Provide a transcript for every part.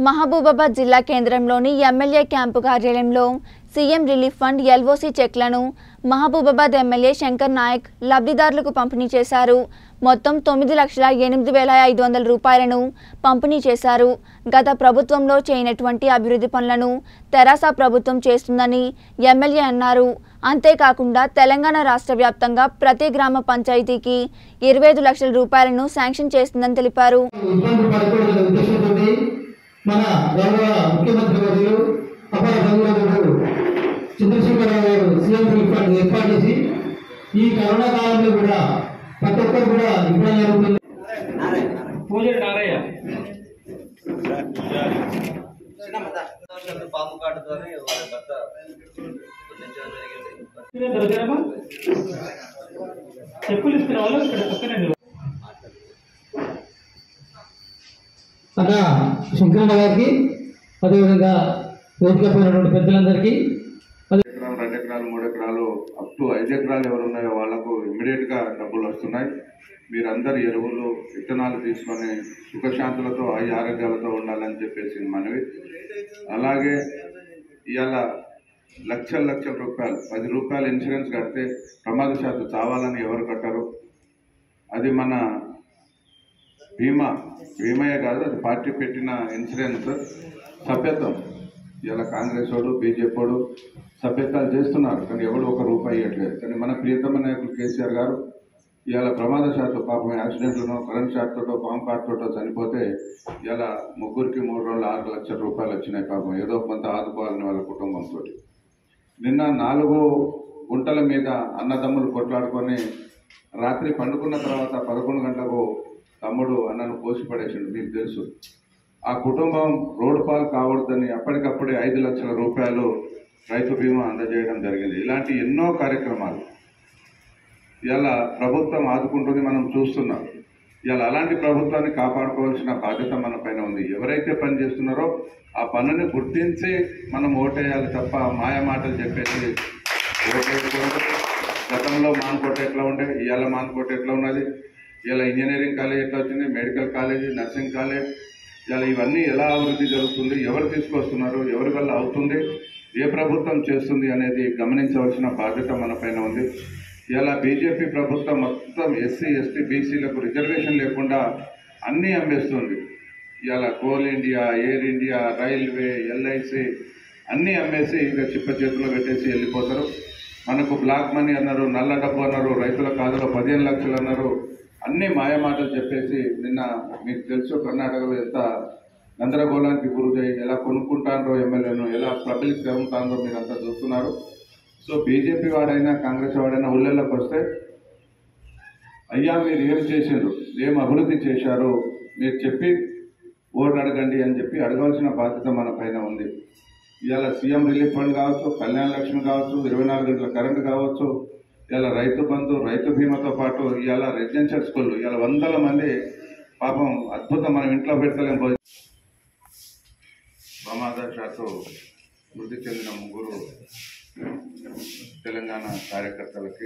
మహబూబాబాద్ జిల్లా కేంద్రంలోని MLA camp కార్యాలయంలో సీఎం రిలీఫ్ ఫండ్ ఎల్ఓసి చెక్లను మహబూబాబాద్ ఎమ్మెల్యే శంకర్ నాయక్ లబ్ధిదారులకు పంపిణీ చేశారు మొత్తం తొమ్మిది లక్షల ఎనిమిది వేల ఐదు వందల రూపాయలను పంపిణీ చేశారు గత ప్రభుత్వంలో చేయనటువంటి అభివృద్ధి పనులను తెరాస ప్రభుత్వం చేస్తుందని ఎమ్మెల్యే అన్నారు అంతేకాకుండా తెలంగాణ రాష్ట్ర వ్యాప్తంగా ప్రతి గ్రామ పంచాయతీకి ఇరవై ఐదు లక్షల రూపాయలను శాంక్షన్ చేస్తుందని తెలిపారు ఇబ్బంది పడకూడదనే ఉద్దేశంతో మన గౌరవ ముఖ్యమంత్రి వర్యులు అపర గౌరవుడు చంద్రశేఖరరావు గారు సీఎం రిలీఫ్ ఫండ్ ఏర్పాటు చేసి ఈ కరోనా కాలంలో కూడా ప్రతి ఒక్కరు కూడా ఇబ్బంది జరుగుతుంది పూజలు నారయ్య సంతోషంగా పాము కాటుతోనే వాళ్ళ భర్త గుర్తించడం జరిగింది దొరికారమ్మా చెప్పులు ఇస్తున్న వాళ్ళు ఇక్కడ పక్కనే నిలబడి. అన్న శంకరన్న గారికి అదేవిధంగా వేదిక పోయినటువంటి పెద్దలందరికీ ఎకరాలు రెండు ఎకరాలు మూడు ఎకరాలు అప్ టు ఐదు ఎకరాలు ఎవరు ఉన్నాయో వాళ్లకు ఇమ్మీడియట్ గా డబ్బులు వస్తున్నాయి మీరందరు ఎరువులు విత్తనాలు తీసుకొని సుఖశాంతులతో ఆయ ఆరోగ్యాలతో ఉండాలని చెప్పేసి మనవి అలాగే ఇవాళ లక్షల లక్షల రూపాయలు పది రూపాయలు ఇన్సూరెన్స్ కడితే ప్రమాదశాత్తు చావాలని ఎవరు కట్టారు అది మన బీమా బీమాయే కాదు అది పార్టీ పెట్టిన ఇన్సూరెన్స్ సభ్యత్వం ఇలా కాంగ్రెస్ వాడు బీజేపీ వాడు సభ్యత్వాలు చేస్తున్నారు కానీ ఎవడు ఒక రూపాయి ఇవ్వట్లేదు కానీ మన ప్రియతమ నాయకులు కేసీఆర్ గారు ఇవాళ ప్రమాదశాత్తు పాపం యాక్సిడెంట్లను కరెంట్ షాక్ తోటో పాము కాట్ తోటో చనిపోతే ఇలా ముగ్గురికి మూడు రోజులు ఆరు లక్షల రూపాయలు వచ్చినాయి పాపం ఏదో కొంత ఆదుకోవాలని వాళ్ళ కుటుంబంతో నిన్న నాలుగు గుంటల మీద అన్నదమ్ములు కొట్లాడుకొని రాత్రి పండుకున్న తర్వాత పదకొండు గంటలకు తమ్ముడు అన్నను కోసి పడేసిండు మీకు తెలుసు ఆ కుటుంబం రోడ్డు పాలు కావద్దని అప్పటికప్పుడే ఐదు లక్షల రూపాయలు రైతు బీమా అందజేయడం జరిగింది ఇలాంటి ఎన్నో కార్యక్రమాలు ఇలా ప్రభుత్వం ఆదుకుంటుంది మనం చూస్తున్నాం ఇలా అలాంటి ప్రభుత్వాన్ని కాపాడుకోవాల్సిన బాధ్యత మన పైన ఉంది ఎవరైతే పని చేస్తున్నారో ఆ పనుని గుర్తించి మనం ఓటేయాలి తప్ప మాయ మాటలు చెప్పేసి ఓటేయకూడదు గతంలో మాన్కోట ఎట్లా ఉండే ఇవాళ మాన్కోట ఎట్లా ఉన్నది ఇలా ఇంజనీరింగ్ కాలేజ్ ఎట్లా వచ్చింది మెడికల్ కాలేజ్ నర్సింగ్ కాలేజ్ ఇలా ఇవన్నీ ఎలా అభివృద్ధి జరుగుతుంది ఎవరు తీసుకొస్తున్నారు ఎవరి వల్ల అవుతుంది ఏ ప్రభుత్వం చేస్తుంది అనేది గమనించవలసిన బాధ్యత మన పైన ఉంది ఇలా బీజేపీ ప్రభుత్వం మొత్తం ఎస్సీ ఎస్టీ బీసీలకు రిజర్వేషన్ లేకుండా అన్నీ అమ్మేస్తుంది ఇలా Coal India Air India railway LIC అన్నీ అమ్మేసి ఇక చిప్ప చేతిలో పెట్టేసి వెళ్ళిపోతారు మనకు బ్లాక్ మనీ అన్నారు నల్ల డబ్బు అన్నారు రైతుల ఖాతాలో పదిహేను లక్షలు అన్నారు అన్ని మాయమాటలు చెప్పేసి నిన్న మీకు తెలుసు కర్ణాటకలో ఎంత గందరగోళానికి గురై ఎలా కొనుక్కుంటారో ఎమ్మెల్యేను ఎలా పబ్లిక్ జరుగుతుందో మీరు అంతా చూస్తున్నారు సో బీజేపీ వాడైనా కాంగ్రెస్ వాడైనా ఊళ్ళలోకి వస్తే అయ్యా మీరు ఏం చేసిండ్రు ఏం అభివృద్ధి చేశారో మీరు చెప్పి ఓటు అడగండి అని చెప్పి అడగాల్సిన బాధ్యత మన పైన ఉంది ఇవాళ సీఎం రిలీఫ్ ఫండ్ కావచ్చు కళ్యాణ లక్ష్మి కావచ్చు ఇరవై నాలుగు గంటల కరెంట్ కావచ్చు ఇవాళ రైతు బంధు రైతు బీమాతో పాటు ఇవాళ రెసిడెన్షియల్ స్కూళ్ళు ఇవాళ వందల మంది పాపం అద్భుతం మనం ఇంట్లో పెడతలేం భోజనం ప్రమాదశాత్తు మృతి చెందిన ముగ్గురు తెలంగాణ కార్యకర్తలకి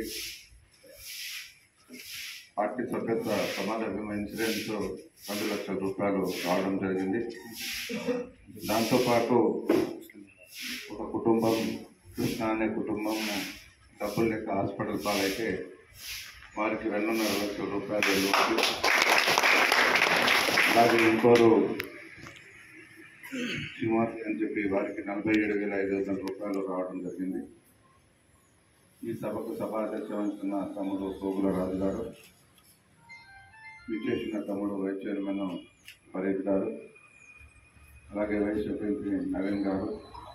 పార్టీ సభ్యత్వ ప్రమాద బీమా ఇన్సూరెన్స్ రెండు లక్షల రూపాయలు రావడం జరిగింది దాంతోపాటు ఒక కుటుంబం కృష్ణ అనే కుటుంబం డబ్బులు లెక్క హాస్పిటల్ పాలైతే వారికి రెండున్నర లక్షల రూపాయలు ఇవ్వచ్చు. అలాగే ఇంకోరు శ్రీనివాస్ అని చెప్పి వారికి నలభై ఏడు వేల ఐదు వందల రూపాయలు రావడం జరిగింది ఈ సభకు సభాధ్యక్ష వహిస్తున్న తమ్ముడు కోగుల రాజు గారు విచ్చేసిన తమ్ముడు వైస్ చైర్మన్ ఫరీద్ గారు అలాగే వైస్ సెక్రటరీ నవీన్ గారు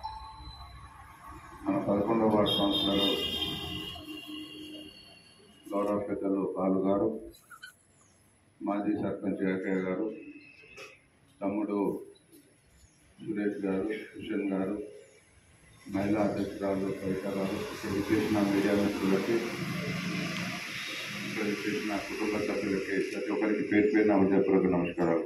మన పదకొండవ వార్డు కౌన్సిలర్ గౌరవ పెద్దలు బాలు గారు మాజీ సర్పంచ్ ఏకయ్య గారు తమ్ముడు సురేష్ గారు కిషన్ గారు మహిళా అధ్యక్షురాలు కవిత గారు ఇక్కడ చేసిన మీడియా మిత్రులకి ఇక్కడ చేసిన కుటుంబ సభ్యులకి ప్రతి ఒక్కరికి పేరు పేరున హృదయపూర్వక నమస్కారాలు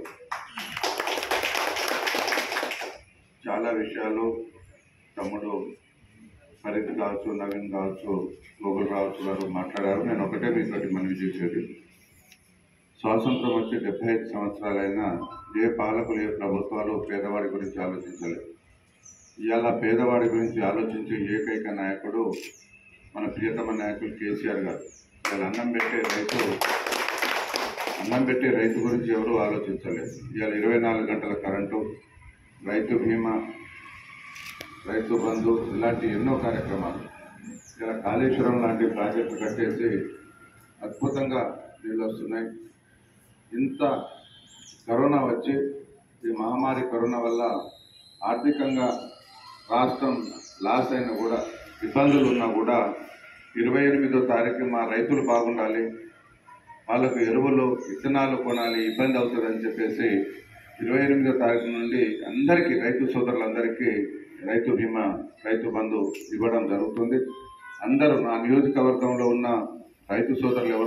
చాలా విషయాలు తమ్ముడు ఫరీద్ కావచ్చు నవీన్ కావచ్చు గోగుల్ రావచ్చు గారు మాట్లాడారు నేను ఒకటే మీతోటి మనవి చేసేది స్వాతంత్రం వచ్చి డెబ్బై ఐదు సంవత్సరాలైన ఏ పాలకులు ఏ ప్రభుత్వాలు పేదవాడి గురించి ఆలోచించలేదు ఇవాళ పేదవాడి గురించి ఆలోచించే ఏకైక నాయకుడు మన ప్రియతమ నాయకులు కేసీఆర్ గారు ఇవాళ అన్నం పెట్టే రైతు అన్నం పెట్టే రైతు గురించి ఎవరు ఆలోచించలేదు ఇవాళ ఇరవై నాలుగు గంటల కరెంటు రైతు బీమా రైతు బంధు ఇలాంటి ఎన్నో కార్యక్రమాలు ఇలా కాళేశ్వరం లాంటి ప్రాజెక్టు కట్టేసి అద్భుతంగా నీళ్ళు వస్తున్నాయి ఇంత కరోనా వచ్చి ఈ మహమ్మారి కరోనా వల్ల ఆర్థికంగా రాష్ట్రం లాస్ అయినా కూడా ఇబ్బందులు ఉన్నా కూడా ఇరవై ఎనిమిదో తారీఖు మా రైతులు బాగుండాలి వాళ్ళకు ఎరువులు విత్తనాలు కొనాలి ఇబ్బంది అవుతుందని చెప్పేసి ఇరవై ఎనిమిదో తారీఖు నుండి అందరికీ రైతు సోదరులందరికీ రైతు బీమా రైతు బంధు ఇవ్వడం జరుగుతుంది అందరూ నా నియోజకవర్గంలో ఉన్న రైతు సోదరులు ఎవరు